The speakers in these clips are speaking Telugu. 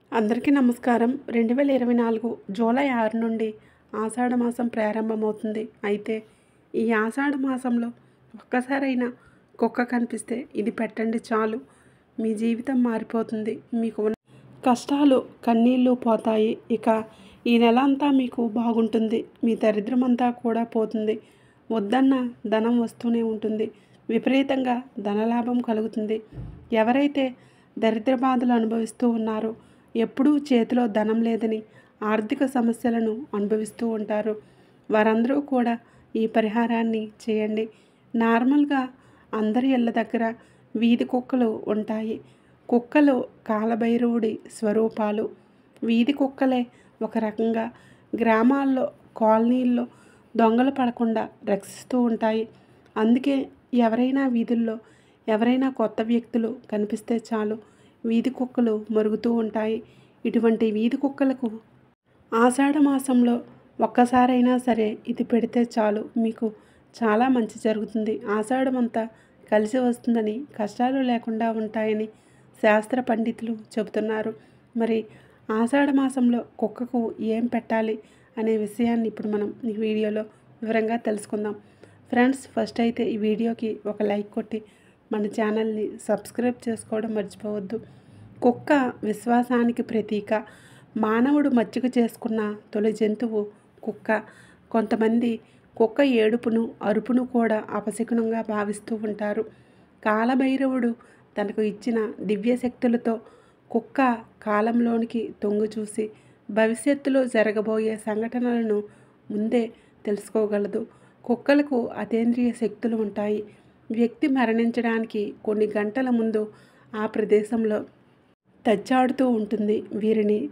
అందరికీ నమస్కారం రెండు వేల ఇరవై నాలుగు జూలై ఆరు నుండి ఆషాఢ మాసం ప్రారంభమవుతుంది అయితే ఈ ఆషాఢ మాసంలో ఒక్కసారైనా కుక్క కనిపిస్తే ఇది పెట్టండి చాలు మీ జీవితం మారిపోతుంది మీకు ఉన్న కష్టాలు కన్నీళ్ళు పోతాయి ఇక ఈ నెల అంతా మీకు బాగుంటుంది మీ దరిద్రం అంతా కూడా పోతుంది వద్దన్న ధనం వస్తూనే ఉంటుంది విపరీతంగా ధనలాభం కలుగుతుంది ఎవరైతే దరిద్ర బాధలు అనుభవిస్తూ ఉన్నారో ఎప్పుడూ చేతిలో ధనం లేదని ఆర్థిక సమస్యలను అనుభవిస్తూ ఉంటారు వారందరూ కూడా ఈ పరిహారాన్ని చేయండి నార్మల్గా అందరి ఇళ్ళ దగ్గర వీధి కుక్కలు ఉంటాయి కుక్కలు కాలభైరవుడి స్వరూపాలు వీధి కుక్కలే ఒక రకంగా గ్రామాల్లో కాలనీల్లో దొంగలు పడకుండా రక్షిస్తూ ఉంటాయి అందుకే ఎవరైనా వీధుల్లో ఎవరైనా కొత్త వ్యక్తులు కనిపిస్తే చాలు వీధి కుక్కలు మరుగుతూ ఉంటాయి ఇటువంటి వీధి కుక్కలకు ఆషాఢ మాసంలో ఒక్కసారైనా సరే ఇది పెడితే చాలు మీకు చాలా మంచి జరుగుతుంది ఆషాఢం అంతా కలిసి వస్తుందని కష్టాలు లేకుండా ఉంటాయని శాస్త్ర పండితులు చెబుతున్నారు మరి ఆషాఢ మాసంలో కుక్కకు ఏం పెట్టాలి అనే విషయాన్ని ఇప్పుడు మనం ఈ వీడియోలో వివరంగా తెలుసుకుందాం ఫ్రెండ్స్ ఫస్ట్ అయితే ఈ వీడియోకి ఒక లైక్ కొట్టి మన ఛానల్ని సబ్స్క్రైబ్ చేసుకోవడం మర్చిపోవద్దు కుక్క విశ్వాసానికి ప్రతీక మానవుడు మచ్చిక చేసుకున్న తొలి జంతువు కుక్క కొంతమంది కుక్క ఏడుపును అరుపును కూడా అపశకునంగా భావిస్తూ ఉంటారు కాలభైరవుడు తనకు ఇచ్చిన దివ్య శక్తులతో కుక్క కాలంలోనికి తొంగు చూసి భవిష్యత్తులో జరగబోయే సంఘటనలను ముందే తెలుసుకోగలదు కుక్కలకు అతేంద్రియ శక్తులు ఉంటాయి వ్యక్తి మరణించడానికి కొన్ని గంటల ముందు ఆ ప్రదేశంలో తచ్చాడుతూ ఉంటుంది వీరిని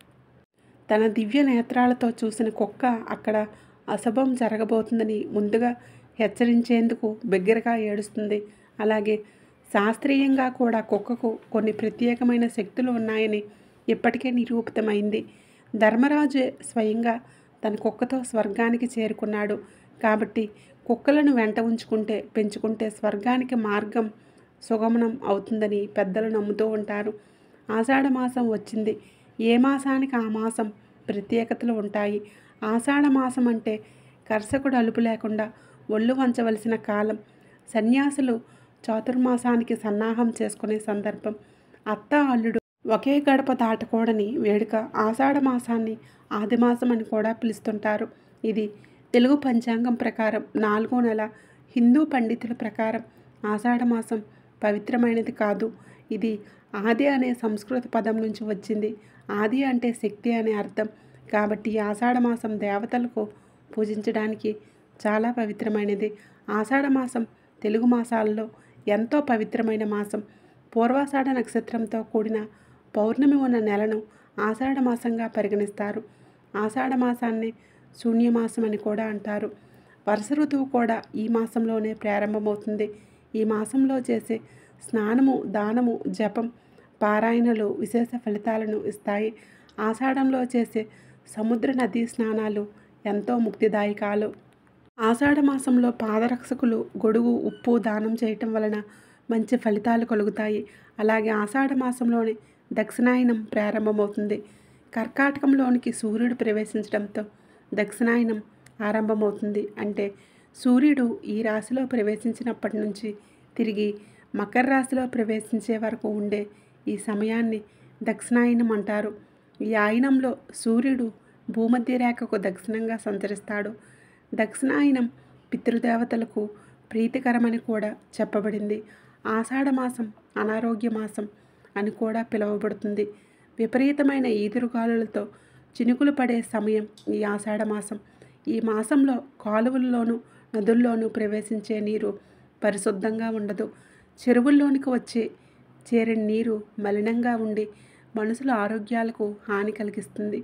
తన దివ్య నేత్రాలతో చూసిన కుక్క అక్కడ అశుభం జరగబోతుందని ముందుగా హెచ్చరించేందుకు బిగ్గరగా ఏడుస్తుంది అలాగే శాస్త్రీయంగా కూడా కుక్కకు కొన్ని ప్రత్యేకమైన శక్తులు ఉన్నాయని ఇప్పటికే నిరూపితమైంది ధర్మరాజు స్వయంగా తన కుక్కతో స్వర్గానికి చేరుకున్నాడు కాబట్టి కుక్కలను వెంట ఉంచుకుంటే పెంచుకుంటే స్వర్గానికి మార్గం సుగమనం అవుతుందని పెద్దలు నమ్ముతూ ఉంటారు ఆషాఢ మాసం వచ్చింది ఏ మాసానికి ఆ మాసం ప్రత్యేకతలు ఉంటాయి ఆషాఢ మాసం అంటే కర్షకుడు అలుపు లేకుండా ఒళ్ళు వంచవలసిన కాలం సన్యాసులు చాతుర్మాసానికి సన్నాహం చేసుకునే సందర్భం అత్త అల్లుడు ఒకే గడప దాటకూడని వేడుక ఆషాఢ మాసాన్ని ఆదిమాసం అని కూడా పిలుస్తుంటారు ఇది తెలుగు పంచాంగం ప్రకారం నాలుగో నెల హిందూ పండితుల ప్రకారం ఆషాఢ మాసం పవిత్రమైనది కాదు ఇది ఆది అనే సంస్కృత పదం నుంచి వచ్చింది ఆది అంటే శక్తి అనే అర్థం కాబట్టి ఆషాఢ మాసం దేవతలకు పూజించడానికి చాలా పవిత్రమైనది ఆషాఢ మాసం తెలుగు మాసాల్లో ఎంతో పవిత్రమైన మాసం పూర్వాషాఢ నక్షత్రంతో కూడిన పౌర్ణమి ఉన్న నెలను ఆషాఢ మాసంగా పరిగణిస్తారు ఆషాఢ మాసాన్ని శూన్యమాసం అని కూడా అంటారు వర్ష ఋతువు కూడా ఈ మాసంలోనే ప్రారంభమవుతుంది ఈ మాసంలో చేసే స్నానము దానము జపం పారాయణలు విశేష ఫలితాలను ఇస్తాయి ఆషాఢంలో చేసే సముద్ర నదీ స్నానాలు ఎంతో ముక్తిదాయకాలు ఆషాఢ మాసంలో పాదరక్షకులు గొడుగు ఉప్పు దానం చేయటం వలన మంచి ఫలితాలు కలుగుతాయి అలాగే ఆషాఢ మాసంలోనే దక్షిణాయనం ప్రారంభమవుతుంది కర్కాటకంలోనికి సూర్యుడు ప్రవేశించడంతో దక్షిణాయనం ఆరంభమవుతుంది అంటే సూర్యుడు ఈ రాశిలో ప్రవేశించినప్పటి నుంచి తిరిగి మకర రాశిలో ప్రవేశించే వరకు ఉండే ఈ సమయాన్ని దక్షిణాయనం అంటారు ఈ ఆయనంలో సూర్యుడు భూమధ్య రేఖకు దక్షిణంగా సంచరిస్తాడు దక్షిణాయనం పితృదేవతలకు ప్రీతికరమని కూడా చెప్పబడింది ఆషాఢ మాసం అనారోగ్య మాసం అని కూడా పిలువబడుతుంది విపరీతమైన ఈదురుగాలులతో చినుకులు పడే సమయం ఈ ఆషాఢ మాసం ఈ మాసంలో కాలువల్లోనూ నదుల్లోనూ ప్రవేశించే నీరు పరిశుద్ధంగా ఉండదు చెరువుల్లోనికి వచ్చే చేరే నీరు మలినంగా ఉండి మనుషుల ఆరోగ్యాలకు హాని కలిగిస్తుంది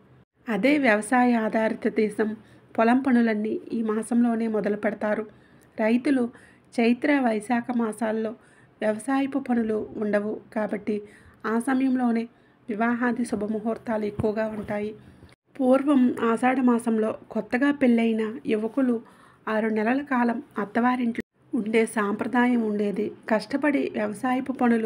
అదే వ్యవసాయ ఆధారిత దేశం పొలం పనులన్నీ ఈ మాసంలోనే మొదలు పెడతారు రైతులు చైత్ర వైశాఖ మాసాల్లో వ్యవసాయపు పనులు ఉండవు కాబట్టి ఆ సమయంలోనే వివాహాది శుభముహూర్తాలు ఎక్కువగా ఉంటాయి పూర్వం ఆషాఢ మాసంలో కొత్తగా పెళ్ళైన యువకులు ఆరు నెలల కాలం అత్తవారింట్లో ఉండే సాంప్రదాయం ఉండేది కష్టపడి వ్యవసాయపు పనులు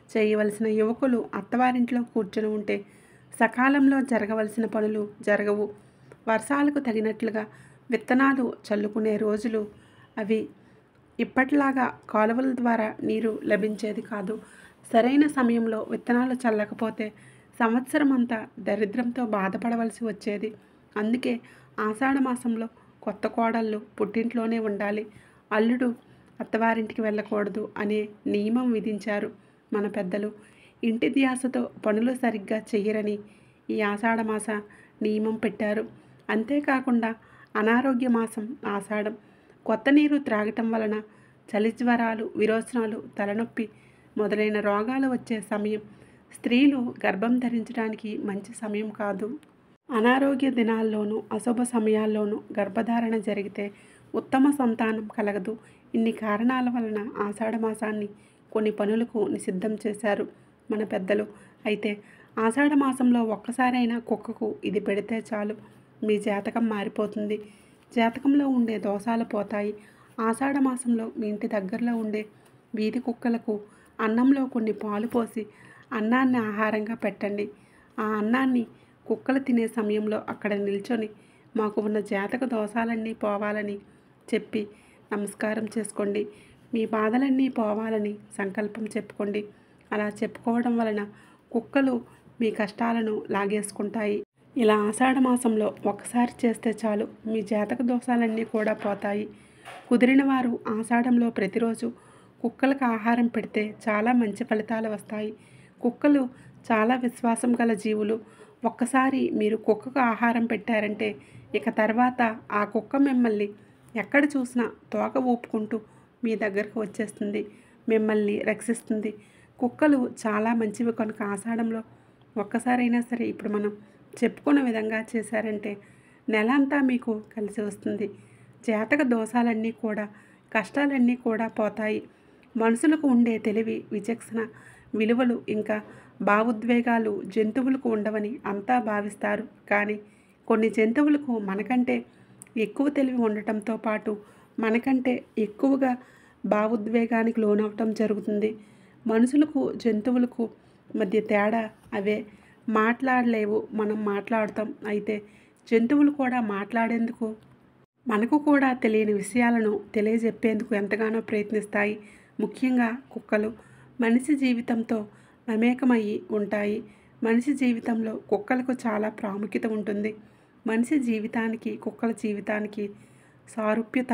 చేయవలసిన యువకులు అత్తవారింట్లో కూర్చొని ఉంటే సకాలంలో జరగవలసిన పనులు జరగవు వర్షాలకు తగినట్లుగా విత్తనాలు చల్లుకునే రోజులు అవి ఇప్పటిలాగా కాలువల ద్వారా నీరు లభించేది కాదు సరైన సమయంలో విత్తనాలు చల్లకపోతే సంవత్సరం అంతా దరిద్రంతో బాధపడవలసి వచ్చేది అందుకే ఆషాఢ మాసంలో కొత్త కోడళ్ళు పుట్టింట్లోనే ఉండాలి అల్లుడు అత్తవారింటికి వెళ్ళకూడదు అనే నియమం విధించారు మన పెద్దలు ఇంటి ధ్యాసతో పనులు సరిగ్గా చెయ్యరని ఈ ఆషాఢ మాస నియమం పెట్టారు అంతేకాకుండా అనారోగ్య మాసం ఆషాఢం కొత్త నీరు త్రాగటం వలన చలి జ్వరాలు విరోచనాలు తలనొప్పి మొదలైన రోగాలు వచ్చే సమయం స్త్రీలు గర్భం ధరించడానికి మంచి సమయం కాదు అనారోగ్య దినాల్లోనూ అశుభ సమయాల్లోనూ గర్భధారణ జరిగితే ఉత్తమ సంతానం కలగదు ఇన్ని కారణాల వలన ఆషాఢ మాసాన్ని కొన్ని పనులకు నిషిద్ధం చేశారు మన పెద్దలు అయితే ఆషాఢ మాసంలో ఒక్కసారైనా కుక్కకు ఇది పెడితే చాలు మీ జాతకం మారిపోతుంది జాతకంలో ఉండే దోషాలు పోతాయి ఆషాఢ మాసంలో మీ ఇంటి దగ్గరలో ఉండే వీధి కుక్కలకు అన్నంలో కొన్ని పాలు పోసి అన్నాన్ని ఆహారంగా పెట్టండి ఆ అన్నాన్ని కుక్కలు తినే సమయంలో అక్కడ నిల్చొని మాకు ఉన్న జాతక దోషాలన్నీ పోవాలని చెప్పి నమస్కారం చేసుకోండి మీ బాధలన్నీ పోవాలని సంకల్పం చెప్పుకోండి అలా చెప్పుకోవడం వలన కుక్కలు మీ కష్టాలను లాగేసుకుంటాయి ఇలా ఆషాఢ మాసంలో ఒకసారి చేస్తే చాలు మీ జాతక దోషాలన్నీ కూడా పోతాయి కుదిరిన వారు ఆషాఢంలో ప్రతిరోజు కుక్కలకు ఆహారం పెడితే చాలా మంచి ఫలితాలు వస్తాయి కుక్కలు చాలా విశ్వాసం గల జీవులు ఒక్కసారి మీరు కుక్కకు ఆహారం పెట్టారంటే ఇక తర్వాత ఆ కుక్క మిమ్మల్ని ఎక్కడ చూసినా తోక ఊపుకుంటూ మీ దగ్గరకు వచ్చేస్తుంది మిమ్మల్ని రక్షిస్తుంది కుక్కలు చాలా మంచివి కనుక ఆషాఢంలో ఒక్కసారైనా సరే ఇప్పుడు మనం చెప్పుకున్న విధంగా చేశారంటే నెల అంతా మీకు కలిసి వస్తుంది జాతక దోషాలన్నీ కూడా కష్టాలన్నీ కూడా పోతాయి మనుషులకు ఉండే తెలివి విచక్షణ విలువలు ఇంకా భావోద్వేగాలు జంతువులకు ఉండవని అంతా భావిస్తారు కానీ కొన్ని జంతువులకు మనకంటే ఎక్కువ తెలివి ఉండటంతో పాటు మనకంటే ఎక్కువగా భావోద్వేగానికి లోనవటం జరుగుతుంది మనుషులకు జంతువులకు మధ్య తేడా అవే మాట్లాడలేవు మనం మాట్లాడతాం అయితే జంతువులు కూడా మాట్లాడేందుకు మనకు కూడా తెలియని విషయాలను తెలియజెప్పేందుకు ఎంతగానో ప్రయత్నిస్తాయి ముఖ్యంగా కుక్కలు మనిషి జీవితంతో మమేకమయ్యి ఉంటాయి మనిషి జీవితంలో కుక్కలకు చాలా ప్రాముఖ్యత ఉంటుంది మనిషి జీవితానికి కుక్కల జీవితానికి సారూప్యత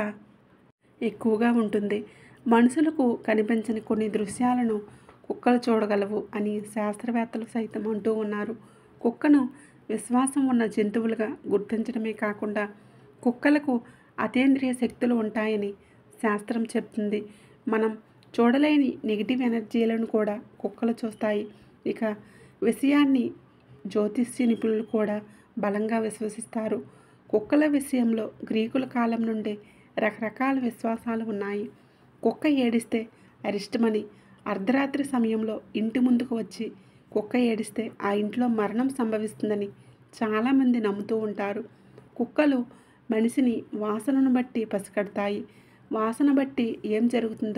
ఎక్కువగా ఉంటుంది మనుషులకు కనిపించని కొన్ని దృశ్యాలను కుక్కలు చూడగలవు అని శాస్త్రవేత్తలు సైతం అంటూ ఉన్నారు కుక్కను విశ్వాసం ఉన్న జంతువులుగా గుర్తించడమే కాకుండా కుక్కలకు అతీంద్రియ శక్తులు ఉంటాయని శాస్త్రం చెప్తుంది మనం చూడలేని నెగిటివ్ ఎనర్జీలను కూడా కుక్కలు చూస్తాయి ఇక విషయాన్ని జ్యోతిష్య నిపుణులు కూడా బలంగా విశ్వసిస్తారు కుక్కల విషయంలో గ్రీకుల కాలం నుండే రకరకాల విశ్వాసాలు ఉన్నాయి కుక్క ఏడిస్తే అరిష్టమని అర్ధరాత్రి సమయంలో ఇంటి ముందుకు వచ్చి కుక్క ఏడిస్తే ఆ ఇంట్లో మరణం సంభవిస్తుందని చాలామంది నమ్ముతూ ఉంటారు కుక్కలు మనిషిని వాసనను బట్టి పసిగడతాయి వాసన బట్టి ఏం జరుగుతుందో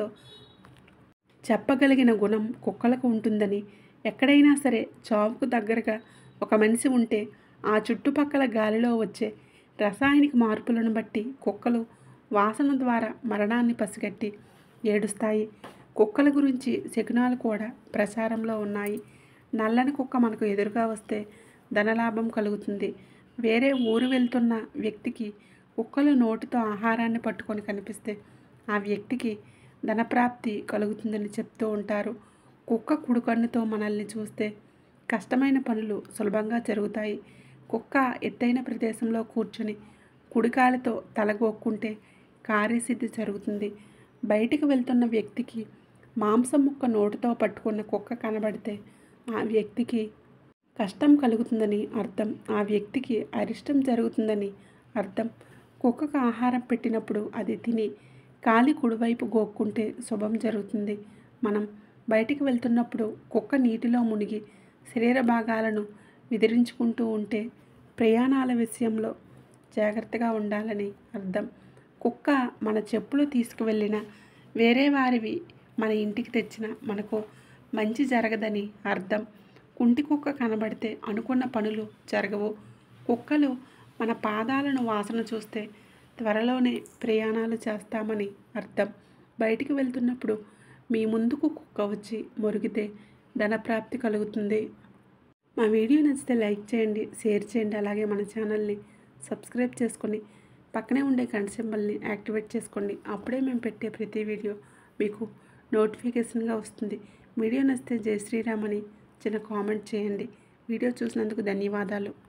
చెప్పగలిగిన గుణం కుక్కలకు ఉంటుందని ఎక్కడైనా సరే చావుకు దగ్గరగా ఒక మనిషి ఉంటే ఆ చుట్టుపక్కల గాలిలో వచ్చే రసాయనిక మార్పులను బట్టి కుక్కలు వాసన ద్వారా మరణాన్ని పసిగట్టి ఏడుస్తాయి కుక్కల గురించి శకునాలు కూడా ప్రచారంలో ఉన్నాయి నల్లని కుక్క మనకు ఎదురుగా వస్తే ధనలాభం కలుగుతుంది వేరే ఊరు వెళ్తున్న వ్యక్తికి కుక్కలు నోటితో ఆహారాన్ని పట్టుకొని కనిపిస్తే ఆ వ్యక్తికి ధనప్రాప్తి కలుగుతుందని చెప్తూ ఉంటారు కుక్క కుడికన్నుతో మనల్ని చూస్తే కష్టమైన పనులు సులభంగా జరుగుతాయి కుక్క ఎత్తైన ప్రదేశంలో కూర్చొని కుడికాలితో తలగొక్కుంటే కార్యసిద్ధి జరుగుతుంది బయటికి వెళ్తున్న వ్యక్తికి మాంసం ముక్క నోటితో పట్టుకున్న కుక్క కనబడితే ఆ వ్యక్తికి కష్టం కలుగుతుందని అర్థం ఆ వ్యక్తికి అరిష్టం జరుగుతుందని అర్థం కుక్కకు ఆహారం పెట్టినప్పుడు అది తిని కాలి కుడివైపు గోక్కుంటే శుభం జరుగుతుంది మనం బయటికి వెళ్తున్నప్పుడు కుక్క నీటిలో మునిగి శరీర భాగాలను విదిరించుకుంటూ ఉంటే ప్రయాణాల విషయంలో జాగ్రత్తగా ఉండాలని అర్థం కుక్క మన చెప్పులు తీసుకువెళ్ళిన వేరే వారివి మన ఇంటికి తెచ్చిన మనకు మంచి జరగదని అర్థం కుంటి కుక్క కనబడితే అనుకున్న పనులు జరగవు కుక్కలు మన పాదాలను వాసన చూస్తే త్వరలోనే ప్రయాణాలు చేస్తామని అర్థం బయటికి వెళ్తున్నప్పుడు మీ ముందుకు కుక్క వచ్చి మురిగితే ధనప్రాప్తి కలుగుతుంది మా వీడియో నచ్చితే లైక్ చేయండి షేర్ చేయండి అలాగే మన ఛానల్ని సబ్స్క్రైబ్ చేసుకొని పక్కనే ఉండే గంట సింబల్ని యాక్టివేట్ చేసుకోండి అప్పుడే మేము పెట్టే ప్రతి వీడియో మీకు నోటిఫికేషన్గా వస్తుంది వీడియో నచ్చితే జై శ్రీరామ్ అని చిన్న కామెంట్ చేయండి వీడియో చూసినందుకు ధన్యవాదాలు